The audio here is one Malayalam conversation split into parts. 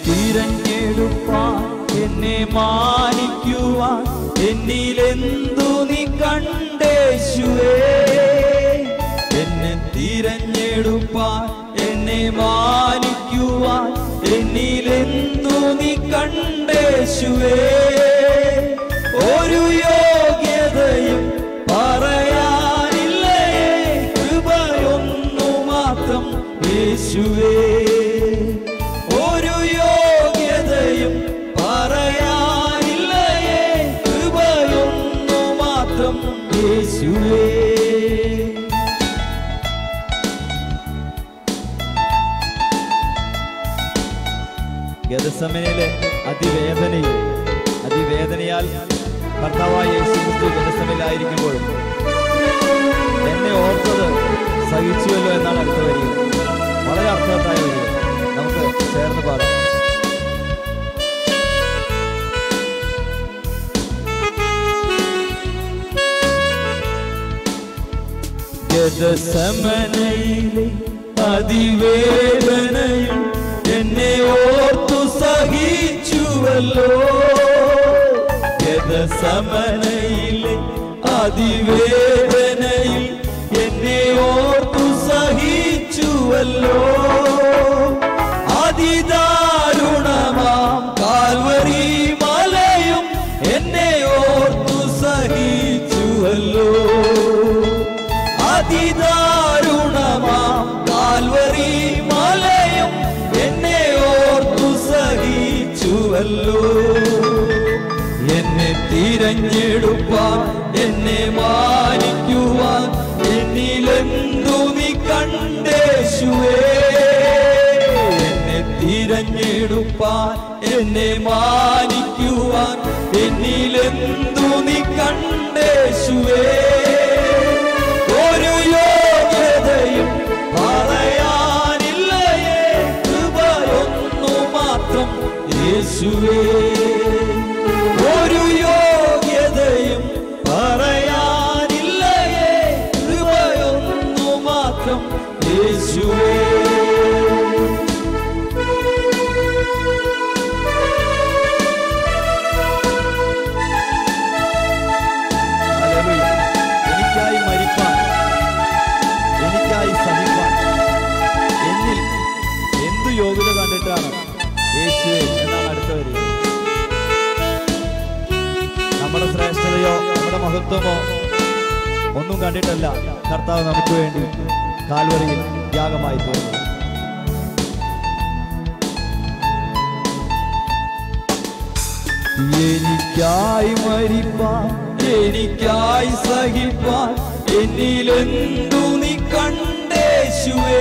തിരഞ്ഞെടുപ്പാൻ എന്നെ മാനിക്കുവാൻ എന്നിലെന്തു നീ കണ്ടേശുവേ എന്നെ തിരഞ്ഞെടുപ്പാൻ എന്നെ മാനിക്കുവാൻ എന്നിലെന്തു നീ കണ്ടേശുവേ ഒരു യോഗ്യതയും പറയാനില്ലേ കൃപയൊന്നു മാത്രം യേശുവേ ഒരു യോഗ്യതയും പറയാനില്ലേ കൃപയൊന്നു മാത്രം യേശുവേ ഗതസമനിലെ അതിവേദനയിൽ അതിവേദനയാൽ കർത്താവായ യേശുക്രിസ്തു ഗതസമയിലായിരിക്കുമ്പോഴും എന്നെ ഓർത്തത് സഹിച്ചുവല്ലോ എന്നാണ് അടുത്ത വരിക വളരെ അർത്ഥവത്തായ വരിക നമുക്ക് ചേർന്ന് പാടാം ഗതസമനയിലെ അതിവേദനയും എന്നെ ഓർത്തു സഹിച്ചുവല്ലോ ഗതസമനയിലെ അതിവേദനയിൽ എന്നെ ഓർത്തു സഹിച്ചുവല്ലോ അതിദാരുണമാം കാൽവരി മലയും എന്നെ ഓർത്തു സഹിച്ചുവല്ലോ അതിദാരുണമാം കാൽവരി മലയും എന്നെ ഓർത്തു സഹിച്ചുവല്ലോ എന്നെ തിരഞ്ഞെടുപ്പാൻ എന്നെ മാനിക്കുവാൻ എന്നിലെന്തു നീ കണ്ടേശുവേ എന്നെ തിരഞ്ഞെടുപ്പാൻ എന്നെ മാനിക്കുവാൻ എന്നിലെന്തു നീ കണ്ടേശുവേ ഒരു യോഗ്യതയും പറയാനില്ലയേ കൃപയൊന്നു മാത്രം യേശുവേ ഒരു യോഗ്യതയും പറയാനില്ലയേ കൃപയൊന്നു മാത്രം യേശുവേ ഹല്ലേലൂയ. എനിക്കായി മരിപ്പാൻ എനിക്കായി സഹിപ്പാൻ എന്നിൽ എന്തു യോഗ്യത കണ്ടിട്ടാണ് യേശുവേ എന്നാണ് അടുത്ത വരിക നമ്മുടെ ശ്രേഷ്ഠതയോ നമ്മുടെ മഹത്വമോ ഒന്നും കണ്ടിട്ടല്ല കർത്താവ് നമുക്ക് വേണ്ടി കാൽവരിയിൽ യാഗമായി തീർന്നു എനിക്കായി മരിപ്പാൻ എനിക്കായി സഹിപ്പാൻ എന്നിലെന്തു നീ കണ്ടേശുവേ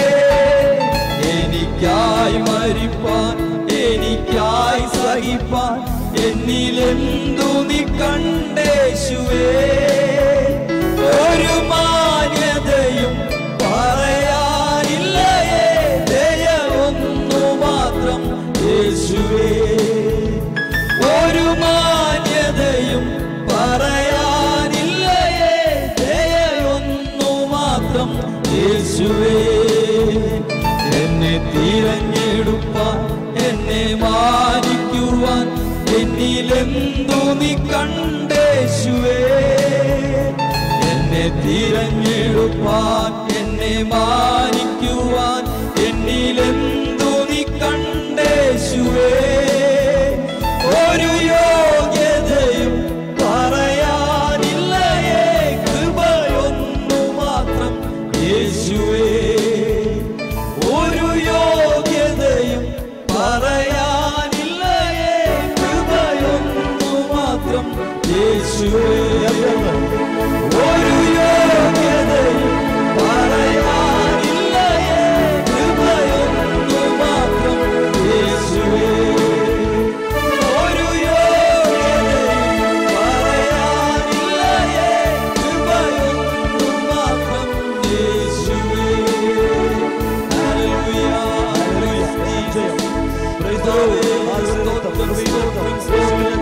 എനിക്കായി മരിപ്പാൻ എനിക്കായി സഹിപ്പാൻ എന്നിലെന്തു നീ കണ്ടേശുവേ ഒരു മാന്യതയും പറയാനില്ലയേ ദയ ഒന്നു മാത്രം യേശുവേ ഒരു മാന്യതയും പറയാനില്ലയേ ദയൊന്നു മാത്രം യേശുവേ എന്നെ തിരഞ്ഞെടുപ്പാൻ എന്നെ മാനിക്കുവാൻ എന്നിലെന്തു നീ കണ്ടേശുവേ എന്നെ തിരഞ്ഞെടുപ്പാൻ എന്നെ മാനിക്കുവാൻ എന്നിലെന്തു നീ കണ്ടേശുവേ ഒരു യോഗ്യതയും പറയാനില്ലയേ കൃപയൊന്നു മാത്രം യേശുവേ ഒരു യോഗ്യതയും പറയാനില്ലയേ കൃപയൊന്നു മാത്രം യേശുവേ ഒരു യോഗ്യതയും പറയാനില്ലയേ കൃപയൊന്നു മാത്രം യേശുവേ ഒരു യോഗ്യതയും പറയാനില്ലയേ കൃപയൊന്നു മാത്രം യേശുവേ hallelujah hallelujah praise the lord സ്തോത്രം സ്തോത്രം സ്തോത്രം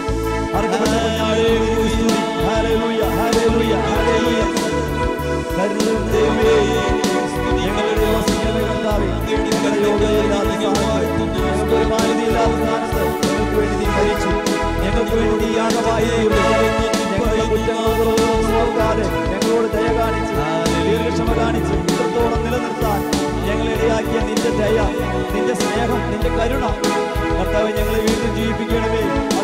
ഹല്ലേലൂയ ഹല്ലേലൂയ ഹല്ലേലൂയ കരുണേ ഞങ്ങളുടെ വസിക്കുന്ന കർത്താവേ ഞങ്ങളുടെ യോഗ്യതയില്ലാത്ത സഹായം അവസാനത്ത് ഞങ്ങൾക്ക് വേണ്ടി നീ മരിച്ചു ഞങ്ങൾക്ക് വേണ്ടി നീ യാഗമായി തീർന്നു. ഞങ്ങളുടെ കുറ്റങ്ങളൊന്നും നോക്കാതെ ഞങ്ങളോട് ദയ കാണിച്ച് ദീർഘക്ഷമ കാണിച്ച് ഇത്രത്തോളം നിലനിർത്താൻ ഞങ്ങളെ ഇടയാക്കിയ നിന്റെ ദയ നിന്റെ സ്നേഹം നിന്റെ കരുണ കർത്താവ് ഞങ്ങളെ വീണ്ടും ജീവിപ്പിക്കണമേ